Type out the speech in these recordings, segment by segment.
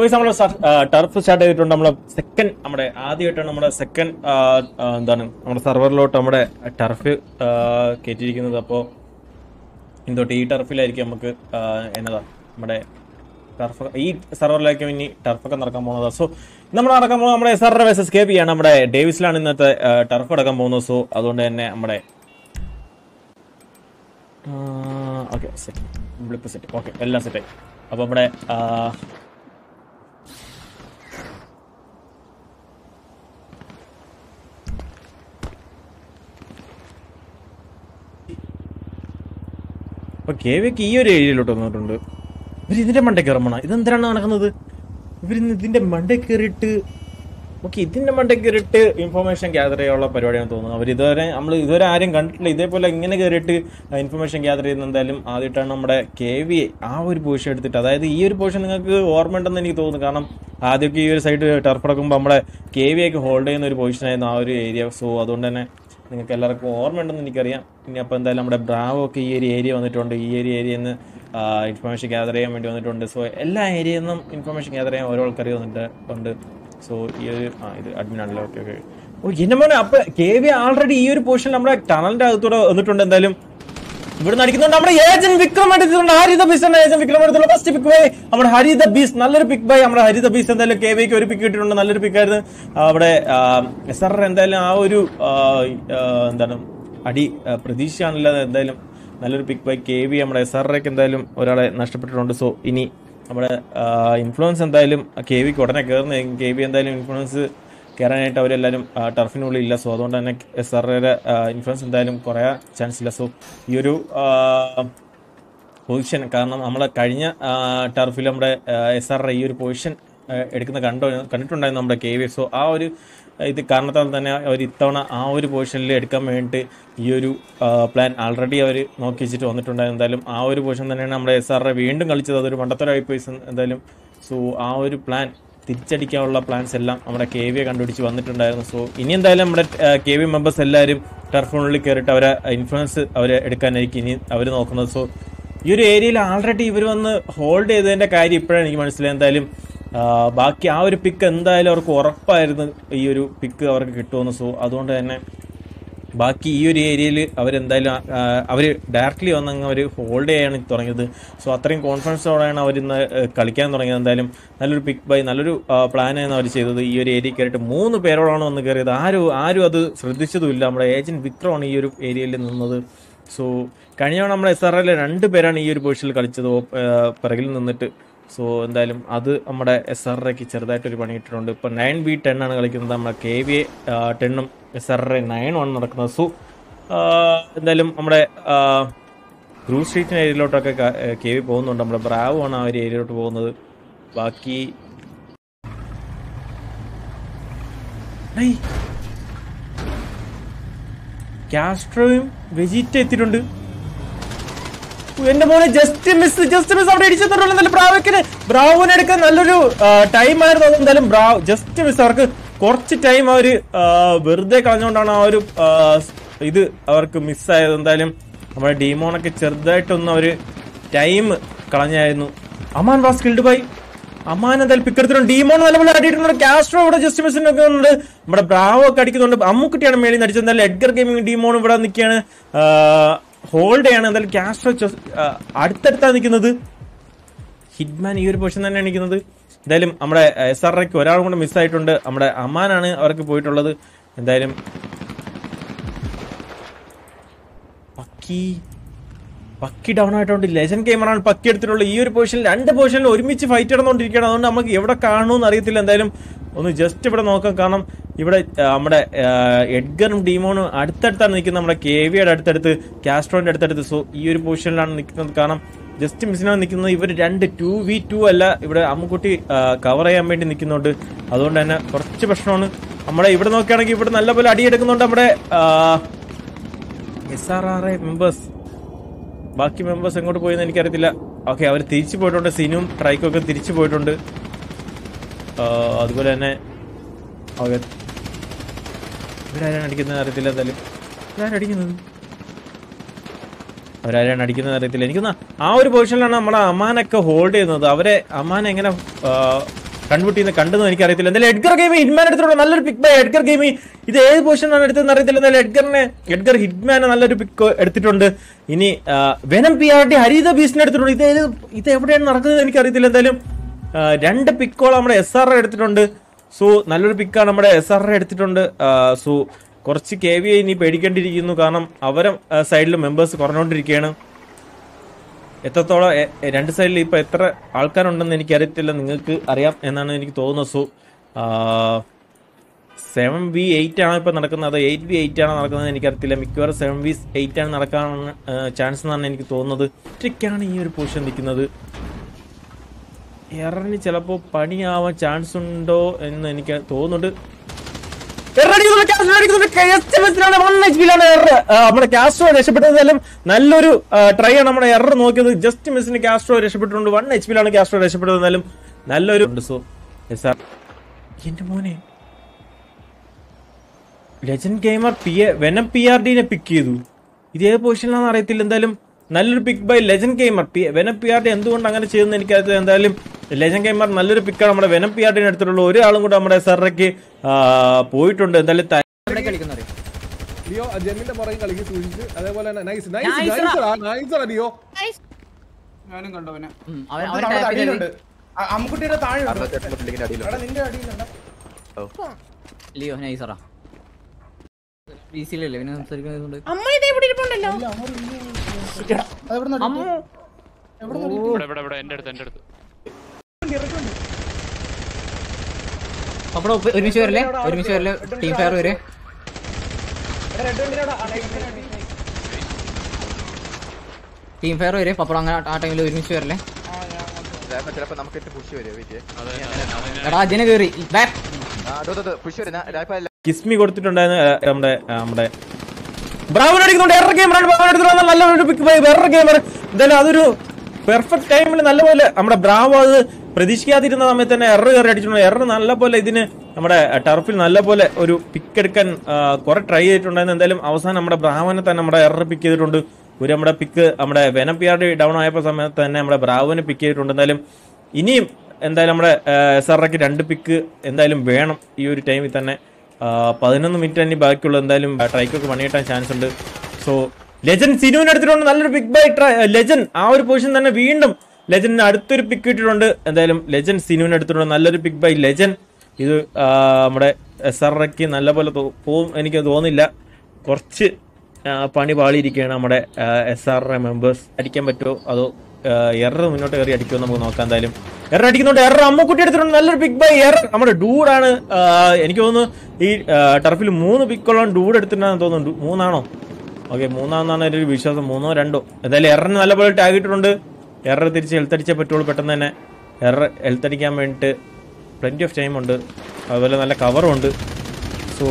Poisson നമ്മൾ turf start ചെയ്തിട്ടുണ്ട് നമ്മളെ സെക്കൻഡ് നമ്മുടെ ആദ്യമായിട്ടാണ് നമ്മുടെ സെക്കൻഡ് എന്താണ് നമ്മുടെ സെർവറിലോട്ട് നമ്മുടെ ടർഫ് കയറ്റിയിരിക്കുന്നത് അപ്പോൾ എന്തോട്ട് ഈ ടർഫിലായിരിക്കും നമുക്ക് ആ, എന്നതാ നമ്മുടെ ടർഫ് ഈ സെർവറിലേക്ക് ഇനി ടർഫൊക്കെ നടക്കാൻ പോകുന്നത് സോ നമ്മൾ നടക്കാൻ പോകുന്നത് നമ്മുടെ S R versus K P ആണ് നമ്മുടെ ഡേവിസിലാണ് ഇന്നത്തെ ടർഫ് നടക്കാൻ പോകുന്നത് സോ അതുകൊണ്ട് തന്നെ നമ്മുടെ okay set blip set okay എല്ലാം സെറ്റായി അപ്പോൾ നമ്മുടെ ആ, അപ്പൊ കെ വിക്ക് ഈ ഒരു ഏരിയയിലോട്ട് വന്നിട്ടുണ്ട് ഇവർ ഇതിന്റെ മണ്ടേ കയറണം ഇതെന്തിനാണ് നടക്കുന്നത് ഇവർ ഇതിന്റെ മണ്ടേ കയറിയിട്ട് ഓക്കെ ഇതിന്റെ മണ്ടേ കയറിയിട്ട് ഇൻഫർമേഷൻ ഗ്യാദർ ചെയ്യാനുള്ള പരിപാടിയാണ് തോന്നുന്നത് അവർ ഇതുവരെ നമ്മൾ ഇതുവരെ ആരും കണ്ടിട്ടില്ല ഇതേപോലെ ഇങ്ങനെ കയറിയിട്ട് ഇൻഫർമേഷൻ ഗ്യാദർ ചെയ്യുന്ന എന്തായാലും ആദ്യമായിട്ടാണ് നമ്മുടെ കെ വി ആ ഒരു പൊസിഷൻ എടുത്തിട്ട് അതായത് ഈ ഒരു പൊസിഷൻ നിങ്ങൾക്ക് ഓർമ്മ ഉണ്ടെന്ന് എനിക്ക് തോന്നുന്നു കാരണം ആദ്യമൊക്കെ ഈ ഒരു സൈഡ് ടർഫ് എടുക്കുമ്പോൾ നമ്മളെ കെ വി ഒക്കെ ഹോൾഡ് ചെയ്യുന്ന ഒരു പൊസിഷൻ ആയിരുന്നു ആ ഒരു ഏരിയ സോ അതുകൊണ്ട് തന്നെ നിങ്ങൾക്ക് എല്ലാവർക്കും ഓർമ്മയുണ്ടെന്ന് എനിക്കറിയാം ഇനി അപ്പോൾ എന്തായാലും നമ്മുടെ ബ്രാവോ ഒക്കെ ഈ ഒരു ഏരിയ വന്നിട്ടുണ്ട് ഈ ഒരു ഏരിയയിൽ നിന്ന് ഇൻഫർമേഷൻ ഗ്യാദർ ചെയ്യാൻ വേണ്ടി വന്നിട്ടുണ്ട് സോ എല്ലാ ഏരിയയിൽ നിന്നും ഇൻഫർമേഷൻ ഗ്യാദർ ചെയ്യാൻ ഓരോ ആൾക്കാർ വന്നിട്ട് ഉണ്ട് സോ ഈ ഒരു ആ ഇത് അഡ്മിൻ ആണല്ലോ ഓക്കെ ഓക്കെ ഓ എന്നെ മോനെ അപ്പൊ കെ വി ആൾറെഡി ഈ ഒരു പൊസിഷൻ നമ്മുടെ ടണലിന്റെ അകത്തൂടെ വന്നിട്ടുണ്ട് എന്തായാലും ഇവിടെ നടിക്കുന്നുണ്ട് നമ്മുടെ ഏജന്റ് വിക്രം എടുത്തിട്ടുണ്ട് ഹരിത ബീസ് ആണ് ഏജന്റ് വിക്രം എടുത്തുള്ള ഫസ്റ്റ് പിക്ക് ബൈ നമ്മുടെ ഹരിത ബീസ് നല്ലൊരു പിക്ക് ബൈ നമ്മുടെ ഹരിത ബീസ് എന്തായാലും കെ വിക്ക് ഒരു പിക്ക് കിട്ടിയിട്ടുണ്ട് നല്ലൊരു പിക്ക് ആയിരുന്നു ആ, അവിടെ എസ് ആർ എന്തായാലും ആ ഒരു ആ, ആ, എന്താണ് അടി ആ, പ്രതീക്ഷയാണല്ലോ എന്തായാലും നല്ലൊരു പിക്ക് ബൈ കെ വി നമ്മുടെ എസ് ആർ എന്തായാലും ഒരാളെ നഷ്ടപ്പെട്ടിട്ടുണ്ട് സോ ഇനി നമ്മുടെ ഇൻഫ്ലുവൻസ് എന്തായാലും കെ വിക്ക് ഉടനെ കയറുന്ന കെ വി എന്തായാലും ഇൻഫ്ലുവൻസ് കയറാനായിട്ട് അവരെല്ലാവരും ആ, ടർഫിനുള്ളിൽ ഇല്ല സോ അതുകൊണ്ട് തന്നെ എസ് ആറുടെ ഇൻഫ്ലുവൻസ് എന്തായാലും കുറയാൻ ചാൻസ് ഇല്ല സോ ഈ ഒരു പൊസിഷൻ കാരണം നമ്മളെ കഴിഞ്ഞ ടർഫിൽ നമ്മുടെ എസ് ആറുടെ ഈ ഒരു പൊസിഷൻ എടുക്കുന്ന കണ്ടോ കണ്ടിട്ടുണ്ടായിരുന്നു നമ്മുടെ കെ വി സോ ആ ഒരു ഇത് കാരണത്താൽ തന്നെ അവർ ഇത്തവണ ആ ഒരു പൊസിഷനിൽ എടുക്കാൻ വേണ്ടിയിട്ട് ഈ ഒരു പ്ലാൻ ആൾറെഡി അവർ നോക്കി വെച്ചിട്ട് വന്നിട്ടുണ്ടായിരുന്നു എന്തായാലും ആ ഒരു പൊസിഷൻ തന്നെയാണ് നമ്മുടെ എസ് ആറുടെ വീണ്ടും കളിച്ചത് അതൊരു മണ്ടത്തരമായി പോയി എന്തായാലും സോ ആ ഒരു പ്ലാൻ തിരിച്ചടിക്കാനുള്ള പ്ലാൻസ് എല്ലാം നമ്മുടെ കെ വിയെ കണ്ടുപിടിച്ച് വന്നിട്ടുണ്ടായിരുന്നു സോ ഇനി എന്തായാലും നമ്മുടെ കെ വി മെമ്പേഴ്സ് എല്ലാവരും ടർഫിനുള്ളിൽ കയറിയിട്ട് അവരെ ഇൻഫ്ലുവൻസ് അവരെ എടുക്കാനായിരിക്കും ഇനി അവർ നോക്കുന്നത് സോ ഈ ഒരു ഏരിയയിൽ ആൾറെഡി ഇവർ വന്ന് ഹോൾഡ് ചെയ്തതിന്റെ കാര്യം ഇപ്പോഴാണ് എനിക്ക് മനസ്സിലായത് എന്തായാലും ആ, ബാക്കി ആ ഒരു പിക്ക് എന്തായാലും അവർക്ക് ഉറപ്പായിരുന്നു ഈ ഒരു പിക്ക് അവർക്ക് കിട്ടുമെന്ന് സോ അതുകൊണ്ട് തന്നെ ബാക്കി ഈ ഒരു ഏരിയയിൽ അവരെന്തായാലും അവർ ഡയറക്റ്റ്ലി വന്നങ്ങ് അവർ ഹോൾഡ് ചെയ്യാൻ തുടങ്ങിയത് സോ അത്രയും കോൺഫിഡൻസോടെയാണ് അവർ ഇന്ന് ഏഹ്, കളിക്കാൻ തുടങ്ങിയത് എന്തായാലും നല്ലൊരു പിക്ക് ബൈ നല്ലൊരു പ്ലാനാണ് അവർ ചെയ്തത് ഈ ഒരു ഏരിയ കയറിയിട്ട് മൂന്ന് പേരോടാണ് വന്ന് കയറിയത് ആരും ആരും അത് ശ്രദ്ധിച്ചതുമില്ല നമ്മുടെ ഏജന്റ് വിക്രമാണ് ഈ ഒരു ഏരിയയിൽ നിന്നത് സോ കഴിഞ്ഞ തവണ നമ്മുടെ എസ് ആർ എല്ലിലെ രണ്ട് പേരാണ് ഈ ഒരു പൊസിഷനിൽ കളിച്ചത് ഓ- ഏഹ്, പിറകിൽ നിന്നിട്ട് സോ എന്തായാലും അത് നമ്മുടെ എസ് ആർ എക്ക് ചെറുതായിട്ടൊരു പണി ഇട്ടിട്ടുണ്ട് ഇപ്പൊ നയൻ ബി ടെൻ ആണ് കളിക്കുന്നത് നമ്മുടെ കെ വി ടെണ്ണും എസ് ആർ എ നയനും ആണ് നടക്കുന്നത് സോ എന്തായാലും നമ്മുടെ ഗ്രൂ സ്ട്രീറ്റിന് ഏരിയയിലോട്ടൊക്കെ കെ വി പോകുന്നുണ്ട് നമ്മുടെ ബ്രാവോ ആണ് ആ ഒരു ഏരിയയിലോട്ട് പോകുന്നത് ബാക്കി ഡേയ്, കാസ്ട്രോയും വെജിറ്റ എത്തിയിട്ടുണ്ട് ഓ, എന്റെ മോനെ ജസ്റ്റ് മിസ് ജസ്റ്റ് മിസ് അവിടെ ഇടിച്ചിട്ടുള്ളൂ എന്തായാലും ബ്രാവോക്കിന് ബ്രാവോനെ എടുക്കാൻ നല്ലൊരു ടൈം ആയിരുന്നു അത് എന്തായാലും ബ്രാവ് ജസ്റ്റ് മിസ് അവർക്ക് കുറച്ച് ടൈം അവര് ആ, വെറുതെ കളഞ്ഞുകൊണ്ടാണ് ആ ഒരു ആ, ഇത് അവർക്ക് മിസ്സായത് എന്തായാലും നമ്മുടെ ഡീമോണൊക്കെ ചെറുതായിട്ടൊന്ന് അവര് ടൈം കളഞ്ഞായിരുന്നു Aman was killed by Amman എന്തായാലും പിക്കെടുത്തിട്ടുണ്ട് ഡീമോൺ നല്ലപോലെ അടിയിട്ടുണ്ട് കാസ്ട്രോ ഇവിടെ ജസ്റ്റ് മിസ് നിൽക്കുന്നുണ്ട് നമ്മുടെ ബ്രാവോ ഒക്കെ അടിക്കുന്നുണ്ട് അമ്മുക്കുട്ടിയാണ് മേളിൽ നിന്ന് അടിച്ചത് എന്തായാലും എഡ്ഗർ ഗെയിമിംഗ് ഡീമോൺ ഇവിടെ നിൽക്കുകയാണ് ഹോൾഡ് ചെയ്യാണ് എന്തായാലും കാസ്ട്രോ ചൊ- ആ, അടുത്തടുത്താണ് നിൽക്കുന്നത് ഹിറ്റ്മാൻ ഈ ഒരു പൊസിഷൻ തന്നെയാണ് നിൽക്കുന്നത് എന്തായാലും നമ്മുടെ എസ് ആർ ഐക്ക് ഒരാളും കൂടെ മിസ്സായിട്ടുണ്ട് നമ്മുടെ അമ്മാനാണ് അവർക്ക് പോയിട്ടുള്ളത് എന്തായാലും പക്കി പക്കി ഡൗൺ ആയിട്ടുണ്ട് ലെജൻഡ് ഗെയിമറാണ് പക്കി എടുത്തിട്ടുള്ളത് ഈ ഒരു പൊസിഷനിൽ രണ്ട് പൊസിഷനിൽ ഒരുമിച്ച് ഫൈറ്റ് നടന്നുകൊണ്ടിരിക്കുകയാണ് അതുകൊണ്ട് നമുക്ക് എവിടെ കാണുമെന്ന് അറിയത്തില്ല എന്തായാലും ഒന്ന് ജസ്റ്റ് ഇവിടെ നോക്കാം കാരണം ഇവിടെ ആ, നമ്മുടെ ആ, എഡ്ഗറും ഡീമോണും അടുത്തടുത്താണ് നിൽക്കുന്നത് നമ്മുടെ കെ വിയുടെ അടുത്തടുത്ത് കാസ്ട്രോന്റെ അടുത്തടുത്ത് സോ ഈ ഒരു പൊസിഷനിലാണ് നിൽക്കുന്നത് കാരണം ജസ്റ്റ് മിസ്സിനാണ് നിൽക്കുന്നത് ഇവർ രണ്ട് ടു വി ടു അല്ല ഇവിടെ അമ്മുക്കുട്ടി കവർ ചെയ്യാൻ വേണ്ടി നിൽക്കുന്നുണ്ട് അതുകൊണ്ട് തന്നെ കുറച്ച് പ്രശ്നമാണ് നമ്മുടെ ഇവിടെ നോക്കുകയാണെങ്കിൽ ഇവിടെ നല്ലപോലെ അടിയെടുക്കുന്നുണ്ട് നമ്മുടെ S R R A members ബാക്കി മെമ്പേഴ്സ് എങ്ങോട്ട് പോയെന്ന് എനിക്കറിയത്തില്ല ഓക്കെ അവർ തിരിച്ചു പോയിട്ടുണ്ട് സിനും ട്രൈക്കും ഒക്കെ തിരിച്ചു പോയിട്ടുണ്ട് ആ, അതുപോലെ തന്നെ ഓക്കെ ഇവരാരാണ് അടിക്കുന്നത് അറിയത്തില്ല എന്തായാലും ഇവരാരും അടിക്കുന്നത് അവരാരാണ് അടിക്കുന്നത് അറിയത്തില്ല എനിക്കൊന്ന് ആ ഒരു പൊസിഷനിലാണ് നമ്മളെ അമാനൊക്കെ ഹോൾഡ് ചെയ്യുന്നത് അവരെ അമാൻ എങ്ങനെ കണ്ടുപിട്ടിന്ന് കണ്ടെന്ന് എനിക്ക് അറിയത്തില്ല എന്തായാലും എഡ്ഗർ ഗെയിമി ഹിറ്റ്മാൻ എടുത്തിട്ടുണ്ട് നല്ലൊരു പിക്ക് ബൈ എഡ്ഗർ ഗെയിമി ഇത് ഏത് പൊസിഷനാണ് എടുത്തതെന്ന് അറിയത്തില്ല എന്തായാലും എഡ്ഗറിനെ എഡ്ഗർ ഹിറ്റ്മാനെ നല്ലൊരു പിക്ക് എടുത്തിട്ടുണ്ട് ഇനി ആ, venom P R D Haritha ബീസിനെ എടുത്തിട്ടുണ്ട് ഇത് ഏത് ഇത് എവിടെയാണ് നടക്കുന്നത് എനിക്ക് അറിയത്തില്ല എന്തായാലും ആ, രണ്ട് പിക്കോൾ നമ്മുടെ എസ് ആർ എടുത്തിട്ടുണ്ട് സോ നല്ലൊരു പിക്കാണ് നമ്മുടെ എസ് ആർ എടുത്തിട്ടുണ്ട് സോ കുറച്ച് കെ വി ഇനി പേടിക്കേണ്ടിയിരിക്കുന്നു കാരണം അവരെ സൈഡിൽ മെമ്പേഴ്സ് കുറഞ്ഞുകൊണ്ടിരിക്കുകയാണ് എത്രത്തോളം എ- എ- രണ്ട് സൈഡിൽ ഇപ്പൊ എത്ര ആൾക്കാരുണ്ടെന്ന് എനിക്ക് അറിയത്തില്ല നിങ്ങൾക്ക് അറിയാം എന്നാണ് എനിക്ക് തോന്നുന്നത് സോ സെവൻ വി എയ്റ്റ് ആണ് ഇപ്പൊ നടക്കുന്നത് അത് എയ്റ്റ് വി എയ്റ്റ് ആണ് നടക്കുന്നത് എനിക്കറിയത്തില്ല മിക്കവാറും സെവൻ വി എയ്റ്റ് ആണ് നടക്കാൻ ചാൻസ് എന്നാണ് എനിക്ക് തോന്നുന്നത് ഒറ്റയ്ക്കാണ് ഈ ഒരു പൊസിഷൻ നിൽക്കുന്നത് എററിന് ചിലപ്പോൾ പണിയാവാൻ ചാൻസ് ഉണ്ടോ എന്ന് എനിക്ക് തോന്നുന്നുണ്ട് എറടിക്കുന്നുണ്ട്, കാസ്ട്രോ അടിക്കുന്നുണ്ട്. KSMS ലാണ്, one HP ലാണ് എറർ. ആ, നമ്മുടെ കാസ്ട്രോ രക്ഷപ്പെട്ടതായാലും നല്ലൊരു ട്രൈ ആണ് നമ്മുടെ എറർ നോക്കിയത് ജസ്റ്റ് മിസ്സിന് കാസ്ട്രോ രക്ഷപ്പെട്ടിട്ടുണ്ട് വൺ എച്ച് പിയിലാണ് കാസ്ട്രോ രക്ഷപ്പെട്ടതെന്നാലും നല്ലൊരു ഉണ്ട് സോ എസ് ആർ എന്റെ മോനെ legend gamer P venom P R ഡിനെ പിക്ക് ചെയ്തു ഇത് ഏത് പൊസിഷനിലാണെന്ന് അറിയത്തില്ല എന്തായാലും നല്ലൊരു pick by legend gamer P venom P R D എന്തുകൊണ്ട് അങ്ങനെ ചെയ്യുന്നത് എനിക്കറിയത്തില്ല എന്തായാലും ലെജൻഡ് ഗെയിമർ നല്ലൊരു പിക്കാണ് നമ്മുടെ വെനം പി ആർ ഡിനെ എടുത്തിട്ടുള്ള ഒരാളും കൂടെ നമ്മുടെ സെറയ്ക്ക് പോയിട്ടുണ്ട് എന്തായാലും ത- ഇവിടെ കളിക്കുന്നറിയോ ലിയോ ജെന്നിന്റെ പുറകെ കളിക്ക് സൂക്ഷിച്ച് അതേപോലെ തന്നെ nice nice Nice nice nice Leo ഞാനും കണ്ടവനെ ഉം, അവൻ അവൻ നമ്മുടെ ടാപ്പ് അടിയിലുണ്ട് ചെയ്തത് അ- അമ്മുക്കുട്ടിയുടെ താഴെ ഉണ്ട്. ബിൽഡിങ്ങിന്റെ അടിയിലുണ്ട് എടാ നിന്റെ അടിയിലുണ്ട് ലിയോ നൈസറാ ബിസിയിലല്ലേ പിന്നെ സംസാരിക്കുന്നത് അമ്മ ഇതേ ഇവിടെ ഇരിപ്പുണ്ടല്ലോ അതെവിടെ അമ്മ ഇവിടെ ഇവിടെ ഇവിടെ എന്റെ അടുത്ത് എന്റെ അടുത്ത് പപ്പടം ഒപ്പ് ഒരുമിച്ച് വരല്ലേ ഒരുമിച്ച് വരല്ലേ ടീം ഫയർ വരെ ടീം ഫയർ വരെ പപ്പടം അങ്ങനെ ആ ടൈമിൽ ഒരുമിച്ച് വരല്ലേ ചിലപ്പോ ചിലപ്പോ നമുക്ക് പുഷ് വരും വെയിറ്റ് എടാ അജന കേറി ബാക്ക് പുഷ് വരും ഞാൻ ഇപ്പൊ കിസ്മി കൊടുത്തിട്ടുണ്ടായിരുന്നു ആ, നമ്മുടെ ആ, നമ്മുടെ ബ്രാവൻ അടിക്കുന്നുണ്ട് എറർ ഗെയിമർ ബ്രാവൻ എടുത്തിട്ടുള്ള നല്ലൊരു പിക്ക് ബൈ എറർ ഗെയിമർ എന്തായാലും അതൊരു പെർഫെക്റ്റ് ടൈമിൽ നല്ലപോലെ നമ്മുടെ ബ്രാവോ അത് പ്രതീക്ഷിക്കാതിരുന്ന സമയത്ത് തന്നെ എറർ കയറി അടിച്ചിട്ടുണ്ട് എറർ നല്ലപോലെ ഇതിന് നമ്മുടെ ടർഫിൽ നല്ലപോലെ ഒരു പിക്ക് എടുക്കാൻ ആ, കുറെ ട്രൈ ചെയ്തിട്ടുണ്ടായിരുന്നു എന്തായാലും അവസാനം നമ്മുടെ ബ്രാവനെ തന്നെ നമ്മുടെ എറർ പിക്ക് ചെയ്തിട്ടുണ്ട് ഒരു നമ്മുടെ പിക്ക് നമ്മുടെ venom P R D down ആയപ്പോൾ സമയത്ത് തന്നെ നമ്മുടെ ബ്രാവോനെ പിക്ക് ചെയ്തിട്ടുണ്ട് എന്തായാലും ഇനിയും എന്തായാലും നമ്മുടെ എസ് ആർ രണ്ട് പിക്ക് എന്തായാലും വേണം ഈ ഒരു ടൈമിൽ തന്നെ ആ, പതിനൊന്ന് മിനിറ്റ് തന്നെ ബാക്കിയുള്ളൂ എന്തായാലും ട്രൈക്കൊക്കെ പണിയിട്ടാൻ ചാൻസ് ഉണ്ട് സോ ലെജൻ സിനുവിന് എടുത്തിട്ടുണ്ട് നല്ലൊരു പിക്ക് ബൈ ട്രൈ ലെജൻ ആ ഒരു പൊസിഷൻ തന്നെ വീണ്ടും ലെജന് അടുത്തൊരു പിക്ക് ഇട്ടിട്ടുണ്ട് എന്തായാലും ലെജൻ സിനുവിന് എടുത്തിട്ടുണ്ട് നല്ലൊരു പിക്ക് ബൈ ലെജൻ ഇത് ആ, നമ്മുടെ എസ് ആർ എക്ക് നല്ലപോലെ തോ- പോവും എനിക്ക് തോന്നില്ല കുറച്ച് ആ, പണി പാളിയിരിക്കുകയാണ് നമ്മുടെ എസ് ആർ മെമ്പേഴ്സ് അടിക്കാൻ പറ്റുമോ അതോ എറർ മുന്നോട്ട് കയറി അടിക്കുമോ നമുക്ക് നോക്കാം എന്തായാലും എറർ അടിക്കുന്നുണ്ട് എറർ അമ്മക്കുട്ടി എടുത്തിട്ടുണ്ട് നല്ലൊരു പിക്ക് ബൈ എറർ നമ്മുടെ ഡൂഡാണ് എനിക്ക് തോന്നുന്നു ഈ ടർഫിൽ മൂന്ന് പിക്കുള്ള ഡൂഡ് എടുത്തിട്ടുണ്ടെന്ന് തോന്നുന്നു മൂന്നാണോ ഓക്കെ മൂന്നാമെന്നാണ് എൻ്റെ ഒരു വിശ്വാസം മൂന്നോ രണ്ടോ എന്തായാലും എററിന് നല്ലപോലെ ടാഗ് ഇട്ടിട്ടുണ്ട് എറർ തിരിച്ച് ഹെൽത്ത് അടിച്ചേ പറ്റുള്ളൂ പെട്ടെന്ന് തന്നെ എറർ ഹെൽത്ത് അടിക്കാൻ വേണ്ടിയിട്ട് പ്ലെൻറ്റി ഓഫ് ടൈം ഉണ്ട് അതുപോലെ നല്ല കവറും ഉണ്ട് സോ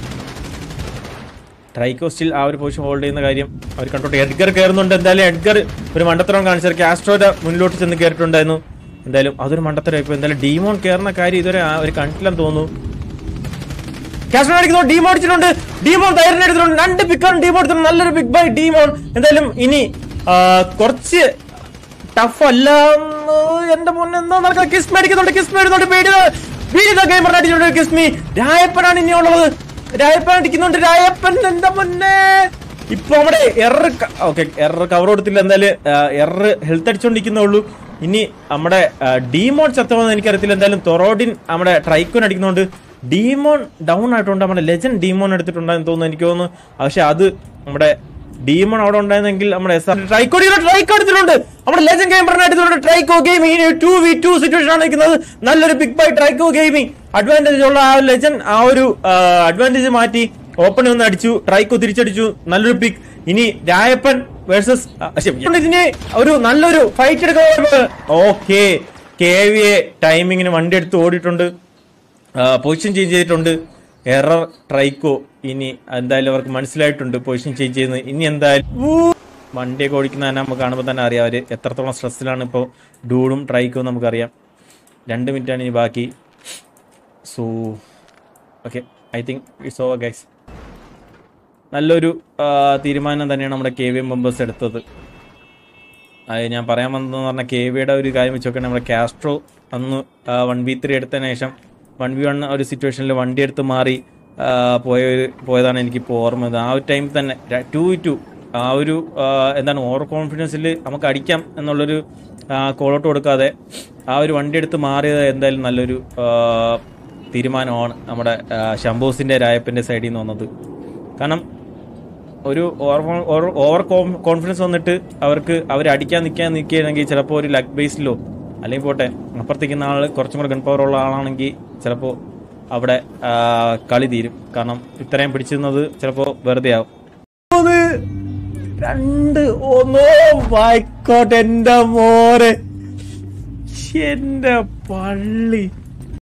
ട്രൈക്കോ സ്റ്റിൽ ആ ഒരു പൊസിഷൻ ഹോൾഡ് ചെയ്യുന്ന കാര്യം അവർ കണ്ടോട്ടെ എഡ്ഗർ കയറുന്നുണ്ട് എന്തായാലും എഡ്ഗർ ഒരു മണ്ടത്തരം കാണിച്ചത് കാസ്ട്രോയുടെ മുന്നിലോട്ട് ചെന്ന് കയറിയിട്ടുണ്ടായിരുന്നു എന്തായാലും അതൊരു മണ്ടത്തരം ഇപ്പൊ എന്തായാലും ഡീമോൺ കയറുന്ന കാര്യം ഇതുവരെ ആ ഒരു കണ്ടില്ലെന്ന് തോന്നുന്നു കാസ്ട്രോ അടിക്കുന്നു ഡീമോൺ അടിച്ചിട്ടുണ്ട് ഡീമോൺ ധൈര്യം എടുത്തിട്ടുണ്ട് രണ്ട് പിക്കാണ് ഡീമോൺ എടുത്തിട്ടുണ്ട് നല്ലൊരു പിക്ക് ബൈ ഡീമോൺ എന്തായാലും ഇനി ആ, കുറച്ച് ടഫ് അല്ല എന്ന് എന്റെ മുന്നേ എന്താ നടക്കുന്നത് കിസ്മി അടിക്കുന്നുണ്ട് കിസ്മി എടുക്കുന്നുണ്ട് പേടി വീടിത ഗെയിമർ അടിച്ചിട്ടുണ്ട് കിസ്മി രായപ്പനാണ് ഇനി ഉള്ളത് രായപ്പൻ അടിക്കുന്നുണ്ട് രായപ്പൻ എന്റെ മുന്നേ ഇപ്പൊ നമ്മുടെ എറർ ഓക്കെ എറർ കവർ കൊടുത്തില്ല എന്തായാലും എറർ ഹെൽത്ത് അടിച്ചോണ്ടിരിക്കുന്നേ ഉള്ളൂ ഇനി നമ്മുടെ ഡീമോൺ ചത്തമെന്ന് എനിക്കറിയത്തില്ല എന്തായാലും തൊറോഡിൻ നമ്മുടെ ട്രൈക്കോൻ അടിക്കുന്നുണ്ട് ഡീമോൺ ഡൗൺ ആയിട്ടുണ്ട് നമ്മുടെ ലെജൻഡ് ഡീമോൺ എടുത്തിട്ടുണ്ടെന്ന് തോന്നുന്നു എനിക്ക് തോന്നുന്നു പക്ഷെ അത് നമ്മുടെ ഡീമൺ അവിടെ ഉണ്ടായിരുന്നെങ്കിൽ നമ്മുടെ എസ് ആർ ട്രൈക്കോ ട്രൈക്കോ എടുത്തിട്ടുണ്ട് നമ്മുടെ ലെജൻ ഗെയിമറിനെ എടുത്തിട്ടുണ്ട് Trico gaming two v two situation ആണ് നിൽക്കുന്നത് നല്ലൊരു pick by Trico gaming advantage ഉള്ള ആ ലെജൻ ആ ഒരു അഡ്വാൻറ്റേജ് മാറ്റി ഓപ്പൺ ഒന്ന് അടിച്ചു ട്രൈക്കോ തിരിച്ചടിച്ചു നല്ലൊരു പിക്ക് ഇനി രായപ്പൻ വേഴ്സസ് ഇതിന് ഒരു നല്ലൊരു ഫൈറ്റ് എടുക്കാൻ ഓക്കെ കെ വി എ ടൈമിങ്ങിന് വണ്ടി എടുത്ത് ഓടിയിട്ടുണ്ട് പൊസിഷൻ ചേഞ്ച് ചെയ്തിട്ടുണ്ട് എറർ ട്രൈക്കോ ഇനി എന്തായാലും അവർക്ക് മനസ്സിലായിട്ടുണ്ട് പൊസിഷൻ ചേഞ്ച് ചെയ്യുന്നത് ഇനി എന്തായാലും ഊ, വണ്ടിയൊക്കെ ഓടിക്കുന്ന തന്നെ നമുക്ക് കാണുമ്പോൾ തന്നെ അറിയാം അവർ എത്രത്തോളം സ്ട്രെസ്സിലാണ് ഇപ്പോൾ ഡൂഡും ട്രൈക്കോ നമുക്കറിയാം രണ്ട് മിനിറ്റാണ് ഇനി ബാക്കി so okay I think it's over guys നല്ലൊരു ആ, തീരുമാനം തന്നെയാണ് നമ്മുടെ കെ വി എം മെമ്പേഴ്സ് എടുത്തത് അത് ഞാൻ പറയാൻ വന്നതെന്ന് പറഞ്ഞാൽ കെ വിയുടെ ഒരു കാര്യം വെച്ച് നോക്കുകയാണെങ്കിൽ നമ്മുടെ കാസ്ട്രോ അന്ന് വൺ ബി ത്രീ എടുത്തതിന് ശേഷം വൺ ബി വൺ ഒരു സിറ്റുവേഷനിൽ വണ്ടി എടുത്ത് മാറി ആ, പോയ ഒരു പോയതാണ് എനിക്കിപ്പോൾ ഓർമ്മ വരുന്നത്. ആ ഒരു ടൈമിൽ തന്നെ ടു ടു ആ ഒരു ആ, എന്താണ് ഓവർ കോൺഫിഡൻസിൽ നമുക്ക് അടിക്കാം എന്നുള്ളൊരു കോളോട്ട് കൊടുക്കാതെ ആ ഒരു വണ്ടി എടുത്ത് മാറിയത് എന്തായാലും നല്ലൊരു ആ, തീരുമാനമാണ് നമ്മുടെ ആ, ശംഭൂസിൻ്റെ രായപ്പൻ്റെ സൈഡിൽ നിന്ന് വന്നത് കാരണം ഒരു over over- over con- confidence വന്നിട്ട് അവർക്ക് അവർ അടിക്കാൻ നിൽക്കാൻ നിൽക്കുകയാണെങ്കിൽ ചിലപ്പോൾ ഒരു ലഗ് ബേസിലോ അല്ലെങ്കിൽ പോട്ടെ അപ്പുറത്തേക്കുന്ന ആൾ കുറച്ചും കൂടെ ഗൺ പവർ ഉള്ള ആളാണെങ്കിൽ ചിലപ്പോൾ അവിടെ ആ, കളി തീരും കാരണം ഇത്രയും പിടിച്ചിരുന്നത് ചിലപ്പോൾ വെറുതെ ആവും രണ്ട് ഒന്നോ വായിക്കോട്ടെ എന്റെ മോരെ എന്റെ പള്ളി